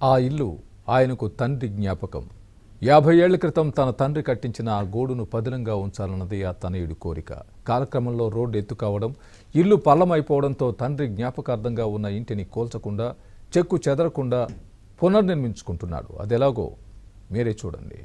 ఆ ఇల్లు ఆయనకు తండ్రి జ్ఞాపకం యాభై ఏళ్ల క్రితం తన తండ్రి కట్టించిన ఆ గోడును పదిలంగా ఉంచాలన్నది ఆ తనయుడి కోరిక కాలక్రమంలో రోడ్డు ఎత్తు కావడం ఇల్లు పల్లమైపోవడంతో తండ్రి జ్ఞాపకార్థంగా ఉన్న ఇంటిని కోల్చకుండా చెక్కు చెదరకుండా పునర్నిర్మించుకుంటున్నాడు అదెలాగో మీరే చూడండి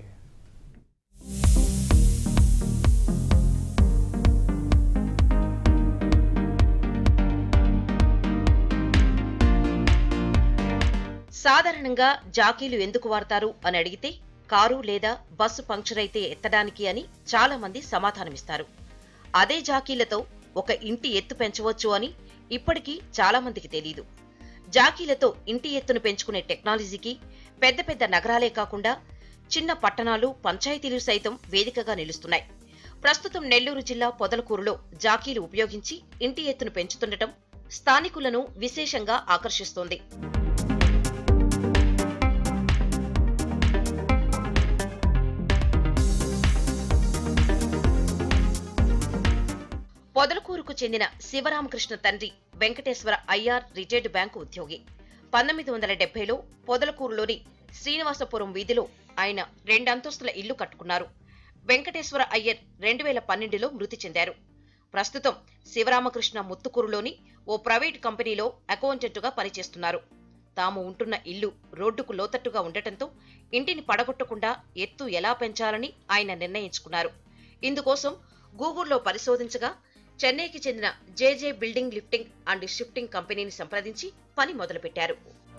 సాధారణంగా జాకీలు ఎందుకు వాడతారు అని అడిగితే కారు లేదా బస్సు పంక్చర్ అయితే ఎత్తడానికి అని చాలా మంది సమాధానమిస్తారు అదే జాకీలతో ఒక ఇంటి ఎత్తు పెంచవచ్చు అని ఇప్పటికీ చాలా మందికి తెలియదు జాకీలతో ఇంటి ఎత్తును పెంచుకునే టెక్నాలజీకి పెద్ద పెద్ద నగరాలే కాకుండా చిన్న పట్టణాలు పంచాయతీలు సైతం వేదికగా నిలుస్తున్నాయి ప్రస్తుతం నెల్లూరు జిల్లా పొదలకూరులో జాకీలు ఉపయోగించి ఇంటి ఎత్తును పెంచుతుండటం స్థానికులను విశేషంగా ఆకర్షిస్తోంది పొదలకూరుకు చెందిన శివరామకృష్ణ తండ్రి వెంకటేశ్వర ఐఆర్ రిటైర్డ్ బ్యాంకు ఉద్యోగి పంతొమ్మిది వందల డెబ్బైలో పొదలకూరులోని శ్రీనివాసపురం వీధిలో ఆయన రెండంతస్తుల ఇల్లు కట్టుకున్నారు వెంకటేశ్వర అయ్యర్ రెండు వేల పన్నెండులో మృతి చెందారు ప్రస్తుతం శివరామకృష్ణ ముత్తుకూరులోని ఓ ప్రైవేట్ కంపెనీలో అకౌంటెంటుగా పనిచేస్తున్నారు తాము ఉంటున్న ఇల్లు రోడ్డుకు లోతట్టుగా ఉండటంతో ఇంటిని పడగొట్టకుండా ఎత్తు ఎలా పెంచాలని ఆయన నిర్ణయించుకున్నారు ఇందుకోసం గూగుల్లో పరిశోధించగా చెన్నైకి చెందిన JJ building lifting and shifting కంపెనీని సంప్రదించి పని మొదలుపెట్టారు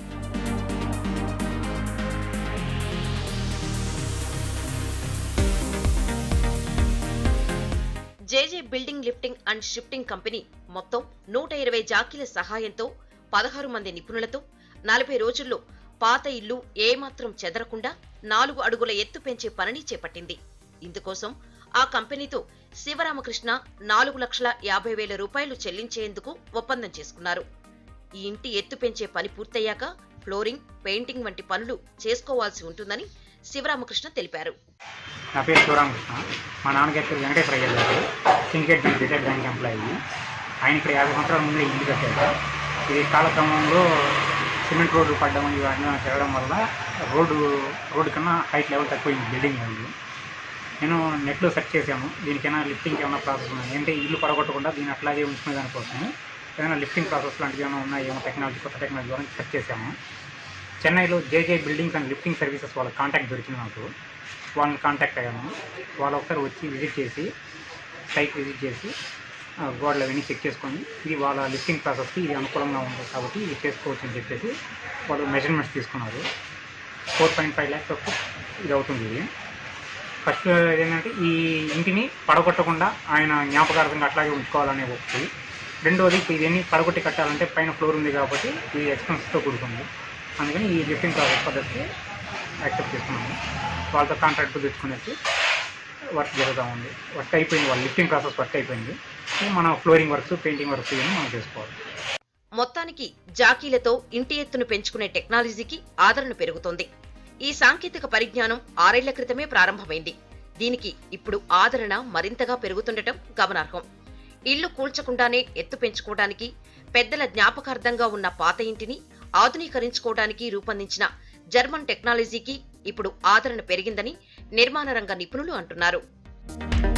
JJ building lifting and shifting company మొత్తం నూట ఇరవై జాకీల సహాయంతో పదహారు మంది నిపుణులతో నలభై రోజుల్లో పాత ఇల్లు ఏమాత్రం చెదరకుండా నాలుగు అడుగుల ఎత్తు పెంచే పనిని చేపట్టింది ఇందుకోసం ఆ కంపెనీతో శివరామకృష్ణ నాలుగు లక్షల యాభై వేల రూపాయలు చెల్లించేందుకు ఒప్పందం చేసుకున్నారు ఈ ఇంటి ఎత్తు పెంచే పని పూర్తయ్యాక ఫ్లోరింగ్ పెయింటింగ్ వంటి పనులు చేసుకోవాల్సి ఉంటుందని శివరామకృష్ణ తెలిపారు నా పేరు శివరామకృష్ణ మా నాన్నగారి పేరు వెంకటేశ్వర అయ్యర్ గారు syndicate bank retired bank employee ఆయన ఇక్కడ యాభై సంవత్సరాల ముందే ఇల్లు కట్టారు ఇది కాలక్రమంలో సిమెంట్ రోడ్డు పడ్డం ఇవన్నీ జరగడం వల్ల రోడ్డు రోడ్డు కన్నా హైట్ లెవెల్ తక్కువైంది బిల్డింగ్ లెవెల్ నేను నెట్లో సెర్చ్ చేశాను దీనికైనా లిఫ్టింగ్ ఏమైనా ప్రాసెస్ ఉన్నాయి అంటే ఇల్లు పడగొట్టకుండా దీన్ని అట్లాగే ఉంచుకునే దానికోసం ఏదైనా లిఫ్టింగ్ ప్రాసెస్ లాంటివి ఏమైనా ఉన్నాయి ఏమో టెక్నాలజీ కొత్త టెక్నాలజీ ద్వారా సెర్చ్ చేశాము చెన్నైలో JJ buildings and lifting services వాళ్ళ కాంటాక్ట్ దొరికింది నాకు వాళ్ళని కాంటాక్ట్ అయ్యాను వాళ్ళు ఒకసారి వచ్చి విజిట్ చేసి సైట్ విజిట్ చేసి ఆ, గోడలు అవన్నీ చెక్ చేసుకొని ఇది వాళ్ళ లిఫ్టింగ్ ప్రాసెస్కి ఇది అనుకూలంగా ఉంది కాబట్టి ఇది చేసుకోవచ్చు అని చెప్పేసి వాళ్ళు మెజర్మెంట్స్ తీసుకున్నారు ఫోర్ పాయింట్ ఫైవ్ ల్యాక్స్ వరకు ఇది అవుతుంది ఇది ఫస్ట్ ఏంటంటే ఈ ఇంటిని పడగొట్టకుండా ఆయన జ్ఞాపకార్థంగా అట్లాగే ఉంచుకోవాలనే ఒకటి రెండోది ఇప్పుడు ఇవన్నీ పడగొట్టి కట్టాలంటే పైన ఫ్లోర్ ఉంది కాబట్టి ఇది ఎక్స్పెన్స్తో కూడుకుంది అందుకని ఈ లిఫ్టింగ్ ప్రాసెస్ పద్ధతికి యాక్సెప్ట్ చేసుకున్నాము వాళ్ళతో కాంట్రాక్ట్ తెచ్చుకునేసి వర్క్ జరుగుతూ ఉంది వర్క్ అయిపోయింది వాళ్ళ లిఫ్టింగ్ ప్రాసెస్ వర్క్ అయిపోయింది ఇక మనం ఫ్లోరింగ్ వర్క్స్ పెయింటింగ్ వర్క్స్ ఇవన్నీ మనం చేసుకోవాలి మొత్తానికి జాకీలతో ఇంటి ఎత్తును పెంచుకునే టెక్నాలజీకి ఆదరణ పెరుగుతోంది ఈ సాంకేతిక పరిజ్ఞానం ఆరేళ్ల క్రితమే ప్రారంభమైంది దీనికి ఇప్పుడు ఆదరణ మరింతగా పెరుగుతుండటం గమనార్హం ఇల్లు కూల్చకుండానే ఎత్తు పెంచుకోవడానికి పెద్దల జ్ఞాపకార్థంగా ఉన్న పాత ఇంటిని ఆధునీకరించుకోవడానికి రూపొందించిన జర్మన్ టెక్నాలజీకి ఇప్పుడు ఆదరణ పెరిగిందని నిర్మాణ రంగ నిపుణులు అంటున్నారు